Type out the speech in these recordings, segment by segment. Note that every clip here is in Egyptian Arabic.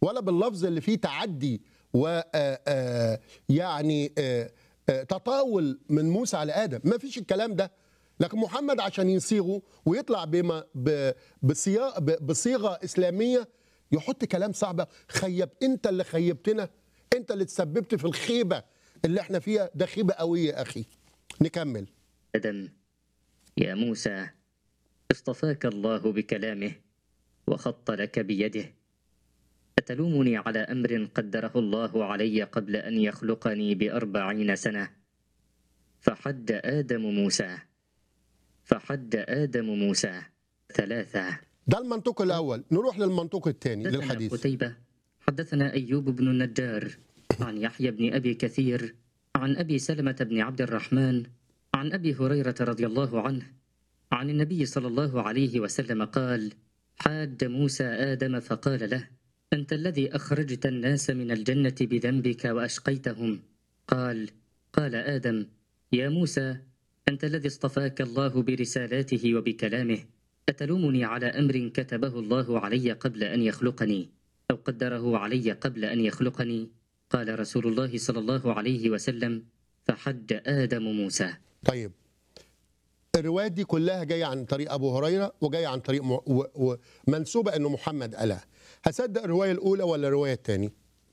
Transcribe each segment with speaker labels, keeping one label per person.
Speaker 1: ولا باللفظ اللي فيه تعدي و آه، آه، يعني آه، آه، تطاول من موسى على ادم ما فيش الكلام ده لكن محمد عشان يصيغه ويطلع بما ب- بصيا- ب- بصيغه اسلاميه يحط كلام صعب خيب انت اللي خيبتنا انت اللي تسببت في الخيبه اللي احنا فيها ده خيبه قويه يا اخي نكمل
Speaker 2: آدم يا موسى اصطفاك الله بكلامه وخط لك بيده أتلومني على أمر قدره الله علي قبل أن يخلقني بأربعين سنة فحد آدم موسى فحد آدم موسى ثلاثة
Speaker 1: ده المنطق الاول نروح للمنطق الثاني
Speaker 2: حدثنا
Speaker 1: للحديث
Speaker 2: قتيبة حدثنا أيوب بن النجار عن يحيى بن أبي كثير عن أبي سلمة بن عبد الرحمن عن أبي هريرة رضي الله عنه عن النبي صلى الله عليه وسلم قال حاد موسى آدم فقال له أنت الذي أخرجت الناس من الجنة بذنبك وأشقيتهم قال قال آدم يا موسى أنت الذي اصطفاك الله برسالاته وبكلامه أتلومني على أمر كتبه الله علي قبل أن يخلقني أو قدره علي قبل أن يخلقني قال رسول الله صلى الله عليه وسلم فحج آدم موسى
Speaker 1: طيب الروايات دي كلها جايه عن طريق ابو هريره وجايه عن طريق م... و... ومنسوبه انه محمد قالها هصدق الروايه الاولى ولا الروايه الثانيه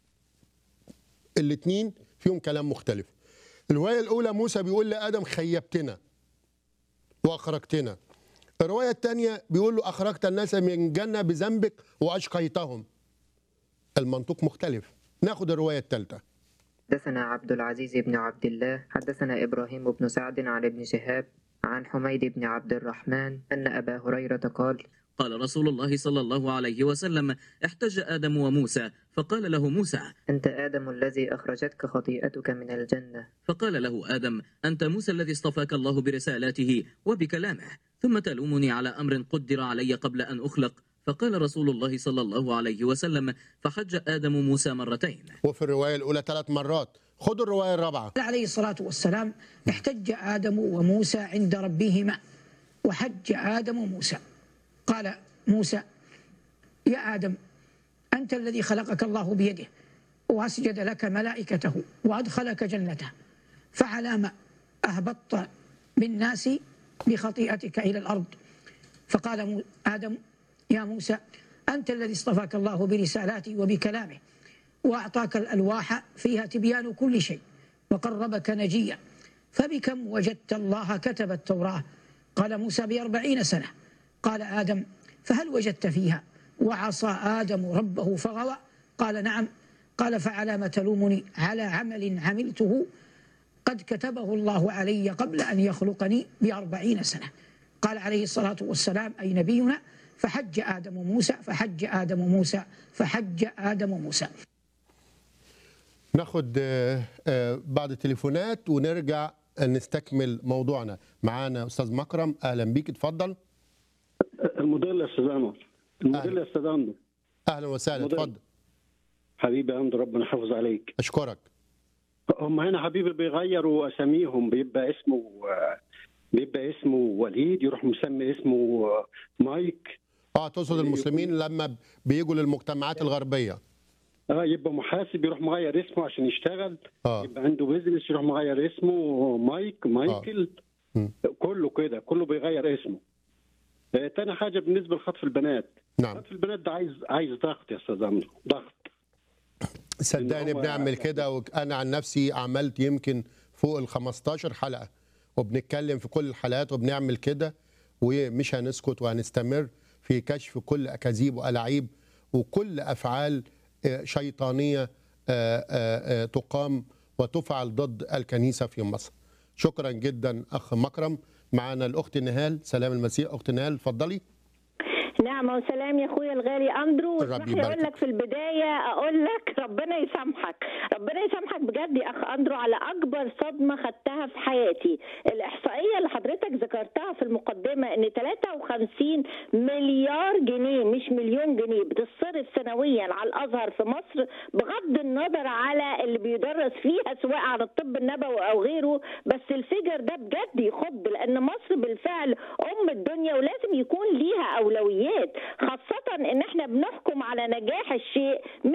Speaker 1: الاثنين فيهم كلام مختلف الروايه الاولى موسى بيقول لادم خيبتنا واخرجتنا الروايه الثانيه بيقول له اخرجت الناس من الجنه بذنبك واشقيتهم المنطق مختلف ناخد الروايه الثالثه
Speaker 3: حدثنا عبد العزيز بن عبد الله حدثنا إبراهيم بن سعد عن ابن شهاب عن حميد بن عبد الرحمن أن أبا هريرة قال
Speaker 4: قال رسول الله صلى الله عليه وسلم احتج آدم وموسى فقال له موسى
Speaker 3: أنت آدم الذي أخرجتك خطيئتك من الجنة
Speaker 4: فقال له آدم أنت موسى الذي اصطفاك الله برسالاته وبكلامه ثم تلومني على أمر قدر علي قبل أن أخلق فقال رسول الله صلى الله عليه وسلم فحج آدم موسى مرتين
Speaker 1: وفي الروايه الاولى ثلاث مرات خدوا الروايه الرابعه
Speaker 5: قال عليه الصلاة والسلام احتج آدم وموسى عند ربهما وحج آدم وموسى قال موسى يا آدم أنت الذي خلقك الله بيده وأسجد لك ملائكته وأدخلك جنته فعلى ما أهبطت بالناس بخطيئتك إلى الأرض فقال مو- آدم يا موسى أنت الذي اصطفاك الله برسالاته وبكلامه وأعطاك الألواح فيها تبيان كل شيء وقربك نجيا فبكم وجدت الله كتب التوراة قال موسى بأربعين سنة قال آدم فهل وجدت فيها وعصى آدم ربه فغوى قال نعم قال فعلى ما تلومني على عمل عملته قد كتبه الله علي قبل أن يخلقني بأربعين سنة قال عليه الصلاة والسلام أي نبينا فحج آدم موسى فحج آدم موسى فحج آدم موسى
Speaker 1: ناخد آه، آه، بعض التليفونات ونرجع نستكمل موضوعنا معانا استاذ مكرم اهلا بيك اتفضل
Speaker 6: الموديل يا استاذ انور الموديل
Speaker 1: أهلا.
Speaker 6: يا استاذ انور
Speaker 1: اهلا وسهلا
Speaker 6: مدير.
Speaker 1: اتفضل
Speaker 6: حبيبي يا انور ربنا يحافظ عليك
Speaker 1: اشكرك
Speaker 6: هم هنا حبيبي بيغيروا اساميهم بيبقى اسمه بيبقى اسمه وليد يروح مسمي اسمه مايك
Speaker 1: اه تقصد المسلمين لما بيجوا للمجتمعات الغربيه
Speaker 6: اه يبقى محاسب يروح مغير اسمه عشان يشتغل
Speaker 1: اه
Speaker 6: يبقى عنده بيزنس يروح مغير اسمه مايك مايكل
Speaker 1: مم.
Speaker 6: كله كده كله بيغير اسمه آه، تاني حاجه بالنسبه لخطف البنات
Speaker 1: نعم
Speaker 6: خطف البنات ده عايز عايز ضغط يا استاذ انور ضغط
Speaker 1: صدقني
Speaker 6: إن هو-
Speaker 1: بنعمل كده وانا عن نفسي عملت يمكن فوق ال 15 حلقه وبنتكلم في كل الحلقات وبنعمل كده ومش هنسكت وهنستمر في كشف كل اكاذيب والاعيب وكل افعال آه، شيطانيه آه، آه، آه، تقام وتفعل ضد الكنيسه في مصر. شكرا جدا اخ مكرم معانا الاخت نهال سلام المسيح اخت نهال اتفضلي
Speaker 7: نعم وسلام يا اخويا الغالي اندرو
Speaker 1: ربي
Speaker 7: اسمح لي
Speaker 1: يباركك.
Speaker 7: اقول لك في البدايه اقول لك ربنا يسامحك ربنا يسامحك بجد يا اخ اندرو على اكبر صدمه خدتها في حياتي الاحصائيه اللي حضرتك ذكرتها في المقدمه ان 53 مليار جنيه مش مليون جنيه بتصرف سنويا على الازهر في مصر بغض النظر على اللي بيدرس فيها سواء على الطب النبوي او غيره بس الفجر ده بجد يخض لان مصر بالفعل ام الدنيا ولازم يكون ليها اولويات خاصه ان احنا بنحكم على نجاح الشيء